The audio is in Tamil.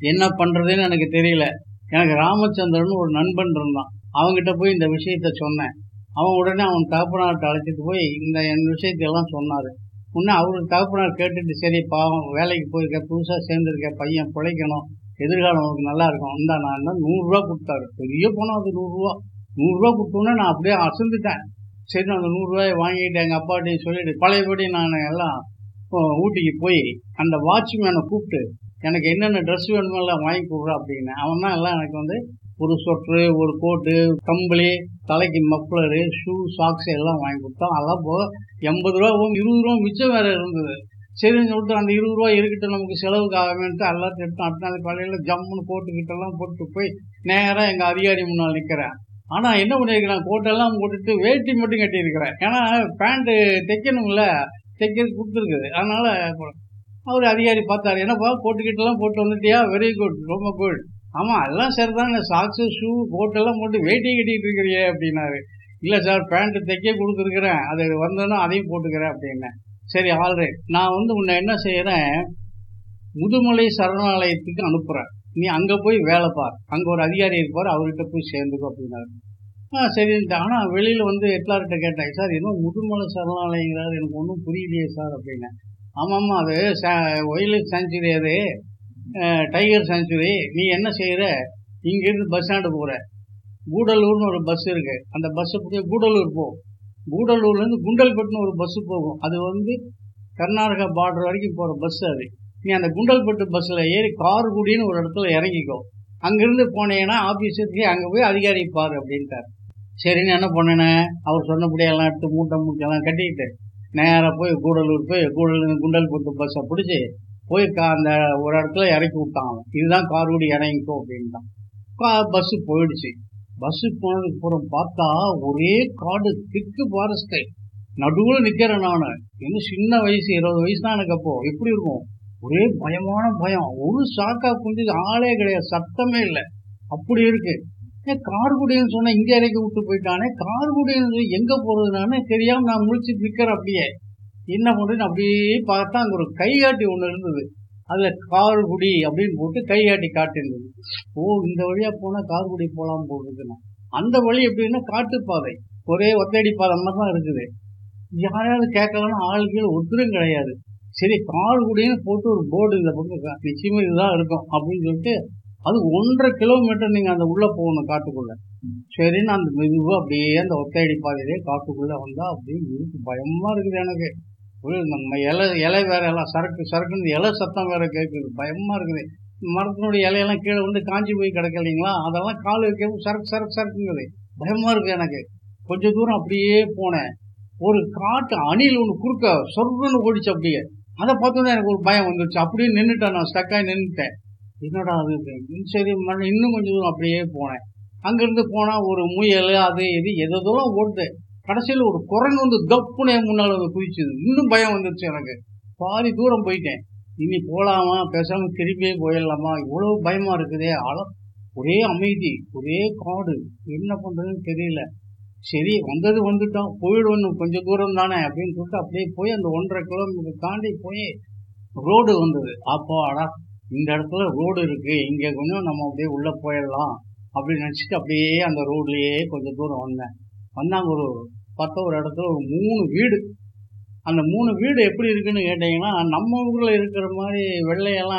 என்ன பண்ணுறதுன்னு எனக்கு தெரியல எனக்கு ராமச்சந்திரன் ஒரு நண்பன் இருந்தான் அவங்ககிட்ட போய் இந்த விஷயத்த சொன்னேன் அவன் உடனே அவன் தகப்பனார்ட்ட அழைச்சிட்டு போய் இந்த என் விஷயத்தையெல்லாம் சொன்னார் முன்னே அவருக்கு தகப்பனார் கேட்டுட்டு சரி பாவம் வேலைக்கு போயிருக்க புதுசாக சேர்ந்துருக்க பையன் பிழைக்கணும் எதிர்காலம் அவருக்கு நல்லா இருக்கும் இந்தா நான் என்ன நூறுரூவா கொடுத்தாரு பெரிய பணம் அது நூறுரூவா நூறுரூவா கொடுத்தோன்னே நான் அப்படியே அசந்துட்டேன் சரி நான் அந்த நூறுரூவாயை வாங்கிட்டு எங்கள் அப்பாட்டையும் சொல்லிட்டு பழையபடி நான் எல்லாம் ஊட்டிக்கு போய் அந்த வாட்ச்மேனை கூப்பிட்டு எனக்கு என்னென்ன ட்ரெஸ் வேணுமோ எல்லாம் வாங்கி கொடுறா அப்படின்னு அவன் தான் எல்லாம் எனக்கு வந்து ஒரு சொட்ரு ஒரு கோட்டு கம்பளி தலைக்கு மஃப்ளரு ஷூ சாக்ஸ் எல்லாம் வாங்கி கொடுத்தான் அதெல்லாம் போக எண்பது ரூபா போகும் இருபது ரூபா மிச்சம் வேற இருந்தது சரின்னு சொல்லிட்டு அந்த இருபது ரூபா இருக்கட்டும் நமக்கு செலவுக்கு ஆகாமன்ட்டு எல்லாத்தையும் எடுத்து அடுத்த நாள் காலையில் ஜம்முன்னு கோட்டுக்கிட்டெல்லாம் போட்டு போய் நேராக எங்கள் அதிகாரி முன்னால் நிற்கிறேன் ஆனால் என்ன பண்ணியிருக்கிறேன் கோட்டெல்லாம் போட்டுட்டு வேட்டி மட்டும் கட்டியிருக்கிறேன் ஏன்னா பேண்ட்டு தைக்கணும்ல தைக்கிறது கொடுத்துருக்குது அதனால அவர் அதிகாரி பார்த்தாரு என்னப்பா கோட்டுக்கிட்டெல்லாம் போட்டு வந்துட்டியா வெரி குட் ரொம்ப குட் ஆமாம் எல்லாம் சரிதான் சாக்ஸு ஷூ கோட்டெல்லாம் போட்டு வேட்டி கட்டிட்டு இருக்கிறியே அப்படின்னாரு இல்லை சார் பேண்ட்டு தைக்க கொடுத்துருக்குறேன் அது வந்தோன்னா அதையும் போட்டுக்கிறேன் அப்படின்னேன் சரி ஆல்ரைட் நான் வந்து உன்னை என்ன செய்கிறேன் முதுமலை சரணாலயத்துக்கு அனுப்புகிறேன் நீ அங்கே போய் வேலை பார் அங்கே ஒரு அதிகாரி இருப்பார் அவர்கிட்ட போய் சேர்ந்துக்கோ அப்படின்னாரு ஆ சரின்ட்டு ஆனால் வெளியில் வந்து எல்லார்கிட்ட கேட்டேன் சார் என்ன முதுமலை சரணாலயங்கிறாரு எனக்கு ஒன்றும் புரியலையே சார் அப்படின்னேன் ஆமாம்மா அது ஒயில் சாங்சுரி அது டைகர் சாங்சுரி நீ என்ன செய்கிற இங்கேருந்து பஸ் ஸ்டாண்டு போகிற கூடலூர்னு ஒரு பஸ் இருக்கு அந்த பஸ்ஸை போய் கூடலூர் போ கூடலூர்லேருந்து குண்டல்பட்டுன்னு ஒரு பஸ்ஸு போகும் அது வந்து கர்நாடகா பார்டர் வரைக்கும் போகிற பஸ் அது நீ அந்த குண்டல்பட்டு பஸ்ஸில் ஏறி கார்குடின்னு ஒரு இடத்துல இறங்கிக்கோ அங்கேருந்து போனீங்கன்னா ஆஃபீஸுக்கு அங்கே போய் அதிகாரி பாரு அப்படின்ட்டார் சரின்னு என்ன பண்ணினேன் அவர் சொன்னபடியெல்லாம் எடுத்து மூட்டை மூட்டையெல்லாம் கட்டிக்கிட்டு நேராக போய் கூடலூர் போய் கூடலூர் குண்டல்பட்டு பஸ்ஸை பிடிச்சி போய் கா அந்த ஒரு இடத்துல இறக்கி விட்டான் அவன் இதுதான் கார்குடி இறங்கிக்கோ அப்படின்ட்டான் கா பஸ்ஸு போயிடுச்சு பஸ்ஸு போனதுக்கு அப்புறம் பார்த்தா ஒரே காடு திக்கு ஃபாரஸ்ட்டு நடுவில் நிற்கிறேன் நான் இன்னும் சின்ன வயசு இருபது வயசு தான் எனக்கு அப்போ எப்படி இருக்கும் ஒரே பயமான பயம் ஒரு சாக்கா குஞ்சு ஆளே கிடையாது சத்தமே இல்லை அப்படி இருக்கு ஏன் கார்குடின்னு சொன்னா இங்க இறக்கி விட்டு போயிட்டானே கார்குடின்னு எங்க போறதுனானே தெரியாம நான் முழிச்சு நிக்கிறேன் அப்படியே என்ன பண்றேன்னு அப்படியே பார்த்தா அங்க ஒரு கைகாட்டி ஒண்ணு இருந்தது அதுல கார்குடி அப்படின்னு போட்டு கைகாட்டி காட்டிருந்தது ஓ இந்த வழியா போனா கார்குடி போலாம் போடுறதுன்னா அந்த வழி எப்படின்னா காட்டுப்பாதை ஒரே ஒத்தடி பாதை மாதிரி தான் இருக்குது யாராவது கேட்கலன்னா ஆளுகள் ஒருத்தரும் கிடையாது சரி கார்குடின்னு போட்டு ஒரு போர்டு இந்த பக்கம் நிச்சயமா இதுதான் இருக்கும் அப்படின்னு சொல்லிட்டு அது ஒன்றரை கிலோமீட்டர் நீங்க அந்த உள்ள போகணும் காட்டுக்குள்ள சரின்னு அந்த மெதுவாக அப்படியே அந்த ஒத்தையடி பாதையிலே காட்டுக்குள்ள வந்தா அப்படியே இருக்கு பயமா இருக்குது எனக்கு ஒரு நம்ம இலை இலை வேற எல்லாம் சரக்கு சரக்குன்னு இலை சத்தம் வேற கேட்குது பயமா இருக்குது மரத்தினுடைய இலையெல்லாம் கீழே வந்து காஞ்சி போய் கிடக்கு இல்லைங்களா அதெல்லாம் கால் வைக்கவும் சரக்கு சரக்கு சரக்குங்குது பயமா இருக்கு எனக்கு கொஞ்ச தூரம் அப்படியே போனேன் ஒரு காட்டு அணில் ஒன்று குறுக்க சொர்ணன்னு ஓடிச்சு அப்படியே அதை பார்த்தோன்னே எனக்கு ஒரு பயம் வந்துருச்சு அப்படியே நின்றுட்டேன் நான் ஸ்டக்காகி நின்றுட்டேன் என்னடா அது சரி இன்னும் கொஞ்சம் தூரம் அப்படியே போனேன் அங்கிருந்து போனா ஒரு முயல் அது இது எதெல்லாம் ஓடுது கடைசியில் ஒரு குரங்கு வந்து தப்புனே முன்னால் வந்து குதிச்சுது இன்னும் பயம் வந்துருச்சு எனக்கு பாதி தூரம் போயிட்டேன் இனி போலாமா பேசாம திரும்பியே போயிடலாமா இவ்வளவு பயமா இருக்குதே ஆழம் ஒரே அமைதி ஒரே காடு என்ன பண்றதுன்னு தெரியல சரி வந்தது வந்துட்டோம் போயிடுவோம் கொஞ்சம் தூரம் தானே அப்படின்னு சொல்லிட்டு அப்படியே போய் அந்த ஒன்றரை கிலோமீட்டர் தாண்டி போய் ரோடு வந்தது அப்போ அடா இந்த இடத்துல ரோடு இருக்கு இங்க கொஞ்சம் நம்ம அப்படியே உள்ள போயிடலாம் அப்படின்னு நினச்சிட்டு அப்படியே அந்த ரோட்லயே கொஞ்சம் தூரம் வந்தேன் வந்தாங்க ஒரு பத்த ஒரு இடத்துல ஒரு மூணு வீடு அந்த மூணு வீடு எப்படி இருக்குன்னு கேட்டீங்கன்னா நம்ம ஊர்ல இருக்கிற மாதிரி வெள்ளையெல்லாம்